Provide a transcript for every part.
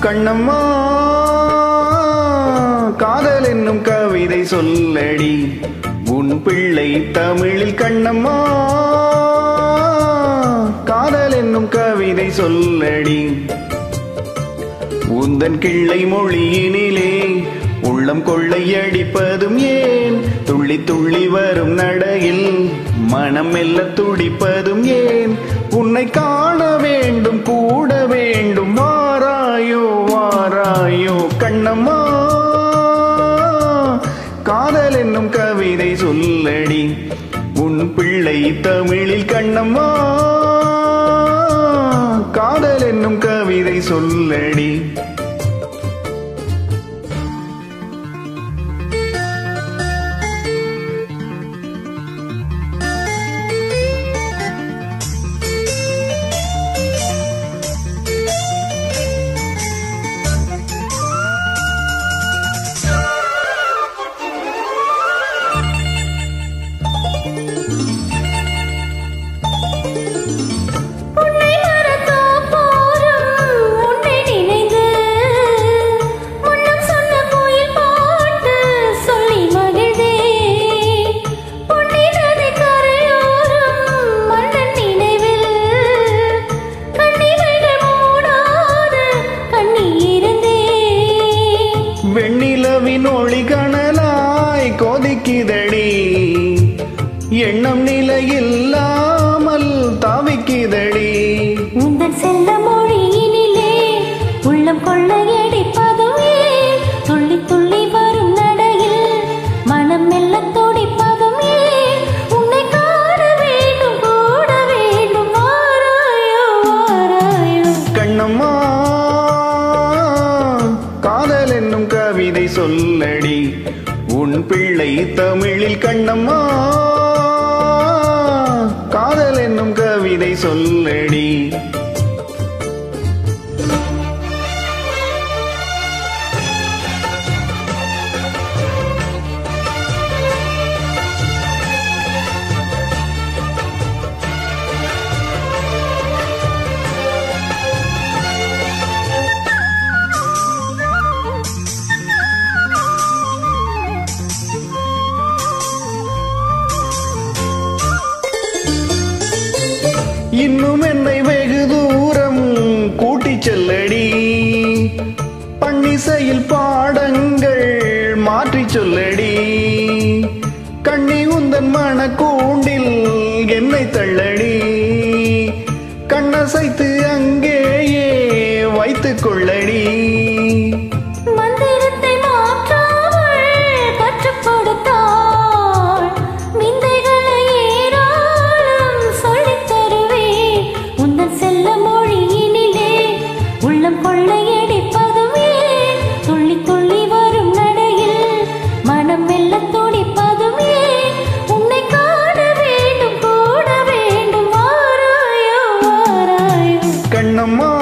கண்ணம்மா காதல் என்னும் கவிதை சொல்லடி உன் பிள்ளை தமிழில் கண்ணம்மா காதல் என்னும் கவிதை சொல்லடி உந்தன் கிள்ளை மொழியினிலே உள்ளம் கொள்ளையடிப்பதும் ஏன் துள்ளி துள்ளி வரும் நடையில் மனம் மெல்ல துடிப்பதும் ஏன் உன்னை காண வேண்டும் கூட வேண்டும் வாராயோ வாராயோ கண்ணம்மா காதல் என்னும் கவிதை சொல்லடி உன் பிள்ளை தமிழில் கண்ணம்மா காதல் என்னும் கவிதை சொல்லடி உன்னை மறக்க போரும் உன்னை நினைந்து முன்னம் சொன்ன கோயில் பாட்டு சொல்லி மகிழ்ந்தே பொன்னி நதி கரையோரம் மன்னன் நினைவில் கண்ணிமைகள் மூடாது கண்ணீருந்தே வெண்ணிலவின் ஒளி கணலாய் கொதிக்குதடி எண்ணம் நிலையில்லாமல் தவிக்குதடி உந்தன் செல்ல மொழியினிலே உள்ளம் கொள்ளையடிப்பதுமே துள்ளி துள்ளி வரும் நடையில் மனம் மெல்ல துடிப்பதுமே உன்னை காண வேண்டும் கூட வேண்டும் வாராயோ வாராயோ கண்ணம்மா காதல் என்னும் கவிதை சொல்லடி உன் பிள்ளை தமிழில் கண்ணம்மா காதல் என்னும் கவிதை சொல்லடி இன்னும் என்னை வெகு தூரம் கூட்டிச் செல்லடி பன்னிசையில் பாடங்கள் மாற்றிச் சொல்லடி கண்ணி உந்தன் மனக்கூண்டில் என்னை தள்ளடி கண்ணசைத்து அங்கேயே வைத்துக் கொள்ளடி மந்திரத்தை மாற்றாமல் கற்றுக் கொடுத்தாள் விந்தைகளை ஏராளம் சொல்லித் தருவேன் உந்தன் செல்ல மொழியினிலே உள்ளம் கொள்ளையடிப்பதுமே துள்ளி துள்ளி வரும் நடையில் மனம் மெல்ல துடிப்பதுமே உன்னை காண வேண்டும் கூட வேண்டும் வாராயோ வாராயோ கண்ணம்மா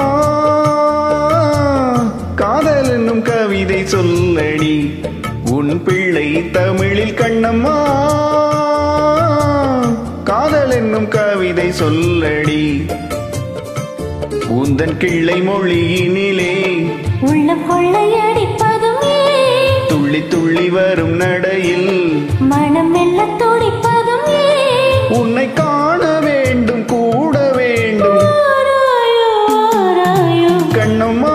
காதல் என்னும் கவிதை சொல்லடி உன் பிள்ளை தமிழில் கண்ணம்மா காதல் என்னும் கவிதை சொல்லடி உந்தன் கிள்ளை மொழியினிலே உள்ளம் கொள்ளையடிப்பதுமே துள்ளி துள்ளி வரும் நடையில் மனம் மெல்ல துடிப்பதுமே உன்னை காண வேண்டும் கூட வேண்டும் வாராயோ வாராயோ கண்ணம்மா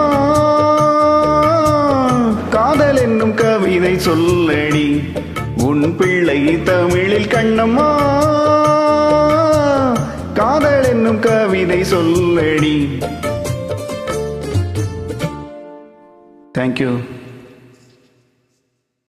காதல் என்னும் கவிதை சொல்லடி உன் பிள்ளை தமிழில் கண்ணம்மா காதல் என்னும் கவிதை சொல்லடி தேங்க்யூ